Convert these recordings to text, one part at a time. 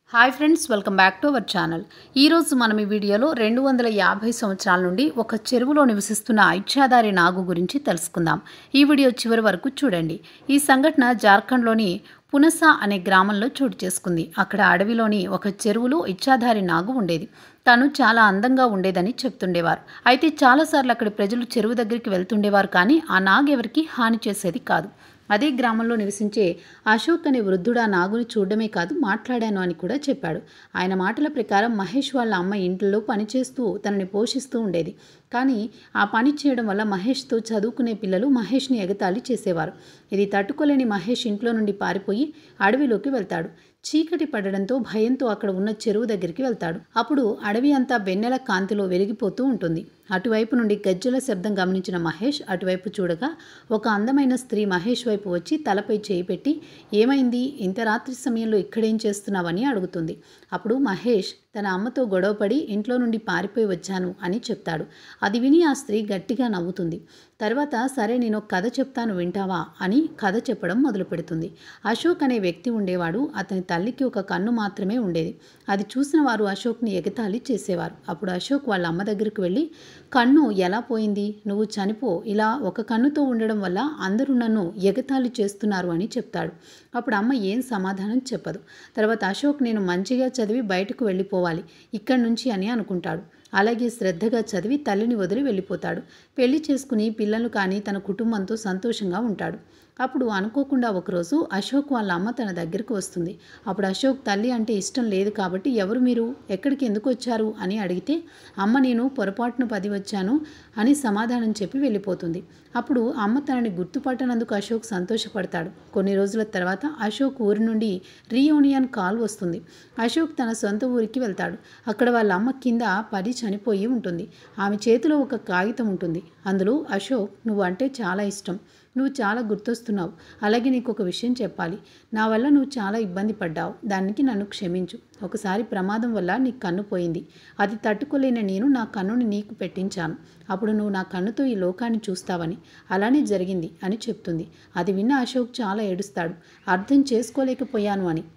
hi friends welcome back to our channel ఈరోజు మనం ఈ వీడియోలో రెండు వందల యాభై సంవత్సరాల నుండి ఒక చెరువులో నివసిస్తున్న ఐచ్ఛాదారి నాగు గురించి తెలుసుకుందాం ఈ వీడియో చివరి వరకు చూడండి ఈ సంఘటన జార్ఖండ్లోని పునస అనే గ్రామంలో చోటు చేసుకుంది అక్కడ అడవిలోని ఒక చెరువులో ఇచ్ఛాధారి నాగు ఉండేది తను చాలా అందంగా ఉండేదని చెప్తుండేవారు అయితే చాలాసార్లు అక్కడి ప్రజలు చెరువు దగ్గరికి వెళ్తుండేవారు కానీ ఆ నాగు ఎవరికి హాని చేసేది కాదు అదే గ్రామంలో నివసించే అశోక్ అనే వృద్ధుడు ఆ నాగుని చూడడమే కాదు మాట్లాడాను అని కూడా చెప్పాడు ఆయన మాటల ప్రకారం మహేష్ వాళ్ళ అమ్మ ఇంట్లో పనిచేస్తూ తనని పోషిస్తూ ఉండేది కానీ ఆ పని చేయడం వల్ల మహేష్తో చదువుకునే పిల్లలు మహేష్ని ఎగతాళి చేసేవారు ఇది తట్టుకోలేని మహేష్ ఇంట్లో నుండి పారిపోయి అడవిలోకి వెళ్తాడు చీకటి పడడంతో భయంతో అక్కడ ఉన్న చెరువు దగ్గరికి వెళ్తాడు అప్పుడు అడవి అంతా వెన్నెల కాంతిలో వెలిగిపోతూ ఉంటుంది అటువైపు నుండి గజ్జల శబ్దం గమనించిన మహేష్ అటువైపు చూడగా ఒక అందమైన స్త్రీ మహేష్ వైపు వచ్చి తలపై చేయి పెట్టి ఏమైంది ఇంత రాత్రి సమయంలో ఇక్కడేం చేస్తున్నావని అడుగుతుంది అప్పుడు మహేష్ తన అమ్మతో గొడవపడి ఇంట్లో నుండి పారిపోయి వచ్చాను అని చెప్తాడు అది విని ఆ స్త్రీ గట్టిగా నవ్వుతుంది తర్వాత సరే నేను ఒక కథ చెప్తాను వింటావా అని కథ చెప్పడం మొదలు పెడుతుంది అశోక్ అనే వ్యక్తి ఉండేవాడు అతని తల్లికి ఒక కన్ను మాత్రమే ఉండేది అది చూసిన వారు అశోక్ని ఎగతాళి చేసేవారు అప్పుడు అశోక్ వాళ్ళ అమ్మ దగ్గరికి వెళ్ళి కన్ను ఎలా పోయింది నువ్వు చనిపో ఇలా ఒక కన్నుతో ఉండడం వల్ల అందరూ నన్ను ఎగతాళి చేస్తున్నారు అని చెప్తాడు అప్పుడు అమ్మ ఏం సమాధానం చెప్పదు తర్వాత అశోక్ నేను మంచిగా చదివి బయటకు వెళ్ళిపోవాలి ఇక్కడి నుంచి అని అనుకుంటాడు అలాగే శ్రద్ధగా చదివి తల్లిని వదిలి వెళ్ళిపోతాడు పెళ్లి చేసుకుని పిల్లలు కానీ తన కుటుంబంతో సంతోషంగా ఉంటాడు అప్పుడు అనుకోకుండా ఒకరోజు అశోక్ వాళ్ళ అమ్మ తన దగ్గరకు వస్తుంది అప్పుడు అశోక్ తల్లి అంటే ఇష్టం లేదు కాబట్టి ఎవరు మీరు ఎక్కడికి ఎందుకు వచ్చారు అని అడిగితే అమ్మ నేను పొరపాటున పది వచ్చాను అని సమాధానం చెప్పి వెళ్ళిపోతుంది అప్పుడు అమ్మ తనని గుర్తుపట్టనందుకు అశోక్ సంతోషపడతాడు కొన్ని రోజుల తర్వాత అశోక్ ఊరి నుండి రీయూనియన్ కాల్ వస్తుంది అశోక్ తన సొంత ఊరికి వెళ్తాడు అక్కడ వాళ్ళ అమ్మ కింద పడి చనిపోయి ఉంటుంది ఆమె చేతిలో ఒక కాగితం ఉంటుంది అందులో అశోక్ నువ్వు అంటే చాలా ఇష్టం నువ్వు చాలా గుర్తొస్తున్నావు అలాగే నీకు ఒక విషయం చెప్పాలి నా వల్ల నువ్వు చాలా ఇబ్బంది పడ్డావు దానికి నన్ను క్షమించు ఒకసారి ప్రమాదం వల్ల నీ కన్ను పోయింది అది తట్టుకోలేని నేను నా కన్నుని నీకు పెట్టించాను అప్పుడు నువ్వు నా కన్నుతో ఈ లోకాన్ని చూస్తావని అలానే జరిగింది అని చెప్తుంది అది విన్న అశోక్ చాలా ఏడుస్తాడు అర్థం చేసుకోలేకపోయాను అని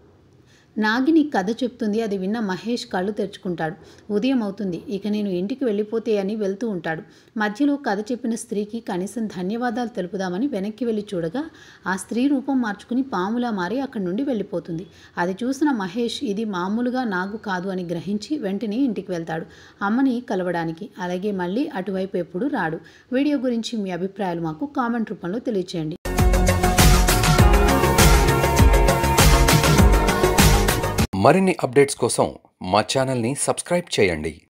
నాగిని కథ చెప్తుంది అది విన్న మహేష్ కళ్ళు తెరుచుకుంటాడు ఉదయం అవుతుంది ఇక నేను ఇంటికి వెళ్ళిపోతే అని వెళ్తూ ఉంటాడు మధ్యలో కథ చెప్పిన స్త్రీకి కనీసం ధన్యవాదాలు తెలుపుదామని వెనక్కి వెళ్ళి చూడగా ఆ స్త్రీ రూపం మార్చుకుని పాములా మారి అక్కడి నుండి వెళ్ళిపోతుంది అది చూసిన మహేష్ ఇది మామూలుగా నాగు కాదు అని గ్రహించి వెంటనే ఇంటికి వెళ్తాడు అమ్మని కలవడానికి అలాగే మళ్ళీ అటువైపు ఎప్పుడు రాడు వీడియో గురించి మీ అభిప్రాయాలు మాకు కామెంట్ రూపంలో తెలియచేయండి మరిన్ని అప్డేట్స్ కోసం మా ఛానల్ని సబ్స్క్రైబ్ చేయండి